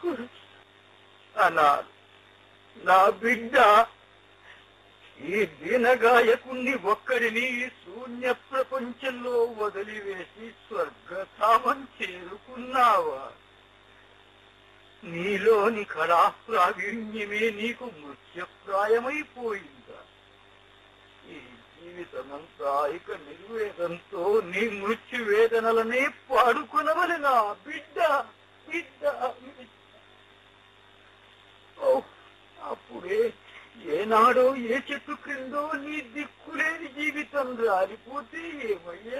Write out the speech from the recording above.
అన్నారు నా బిడ్డ ఈ దీనగాయకుణ్ణి ఒక్కడిని ఈ శూన్య ప్రపంచంలో వదిలివేసి స్వర్గధామం చేరుకున్నావా నీలోని కళా ప్రావీణ్యమే నీకు మృత్యప్రాయమైపోయిందా ఈ జీవితమంతా ఇక నిర్వేదంతో నీ మృత్యు వేదనలనే పాడుకునవలెనా బిడ్డ బిడ్డ బిడ్డ. ఓ, అప్పుడే ఏనాడో ఏ చెట్టు క్రిందో నీ దిక్కులేని జీవితం రాలిపోతే ఏమయ్యే